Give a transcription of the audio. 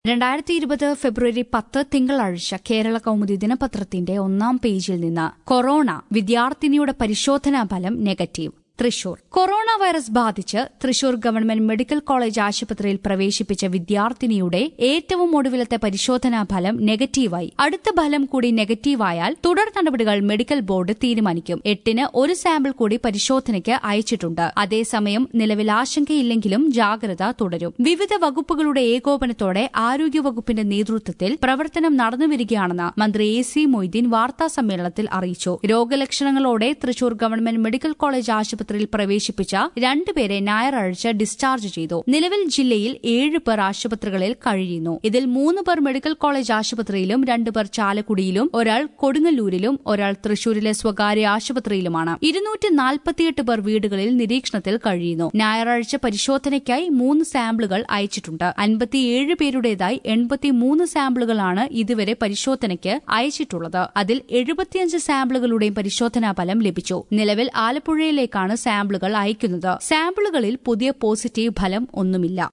രണ്ടായിരത്തി ഇരുപത് ഫെബ്രുവരി പത്ത് തിങ്കളാഴ്ച കേരള കൗമുദി ദിനപത്രത്തിന്റെ ഒന്നാം പേജിൽ നിന്ന് കൊറോണ വിദ്യാർത്ഥിനിയുടെ പരിശോധനാ ഫലം നെഗറ്റീവ് തൃശൂർ കൊറോണ വൈറസ് ബാധിച്ച് തൃശൂർ ഗവൺമെന്റ് മെഡിക്കൽ കോളേജ് ആശുപത്രിയിൽ പ്രവേശിപ്പിച്ച വിദ്യാർത്ഥിനിയുടെ ഏറ്റവും ഒടുവിലത്തെ പരിശോധനാ ഫലം നെഗറ്റീവായി അടുത്ത ഫലം കൂടി നെഗറ്റീവായാൽ തുടർ നടപടികൾ മെഡിക്കൽ ബോർഡ് തീരുമാനിക്കും എട്ടിന് ഒരു സാമ്പിൾ കൂടി പരിശോധനയ്ക്ക് അയച്ചിട്ടുണ്ട് അതേസമയം നിലവിൽ ആശങ്കയില്ലെങ്കിലും ജാഗ്രത തുടരും വിവിധ വകുപ്പുകളുടെ ഏകോപനത്തോടെ ആരോഗ്യവകുപ്പിന്റെ നേതൃത്വത്തിൽ പ്രവർത്തനം നടന്നുവരികയാണെന്ന് മന്ത്രി എ സി മൊയ്തീൻ വാർത്താ സമ്മേളനത്തിൽ അറിയിച്ചു രോഗലക്ഷണങ്ങളോടെ തൃശൂർ ഗവൺമെന്റ് മെഡിക്കൽ കോളേജ് ആശുപത്രിയിൽ പ്രവേശിപ്പിച്ച രണ്ടുപേരെ ഞായറാഴ്ച ഡിസ്ചാർജ് ചെയ്തു നിലവിൽ ജില്ലയിൽ ഏഴ് പേർ ആശുപത്രികളിൽ കഴിയുന്നു ഇതിൽ മൂന്ന് പേർ മെഡിക്കൽ കോളേജ് ആശുപത്രിയിലും രണ്ടുപേർ ചാലക്കുടിയിലും ഒരാൾ കൊടുങ്ങല്ലൂരിലും ഒരാൾ തൃശൂരിലെ സ്വകാര്യ ആശുപത്രിയിലുമാണ് ഇരുന്നൂറ്റി നാൽപ്പത്തിയെട്ട് പേർ വീടുകളിൽ നിരീക്ഷണത്തിൽ കഴിയുന്നു ഞായറാഴ്ച പരിശോധനയ്ക്കായി മൂന്ന് സാമ്പിളുകൾ അയച്ചിട്ടുണ്ട് അൻപത്തിയേഴ് പേരുടേതായി എൺപത്തിമൂന്ന് സാമ്പിളുകളാണ് ഇതുവരെ പരിശോധനയ്ക്ക് അയച്ചിട്ടുള്ളത് അതിൽ എഴുപത്തിയഞ്ച് സാമ്പിളുകളുടെയും പരിശോധനാ ഫലം ലഭിച്ചു നിലവിൽ ആലപ്പുഴയിലേക്കാണ് സാമ്പിളുകൾ അയക്കുന്നത് സാമ്പിളുകളിൽ പുതിയ പോസിറ്റീവ് ഫലം ഒന്നുമില്ല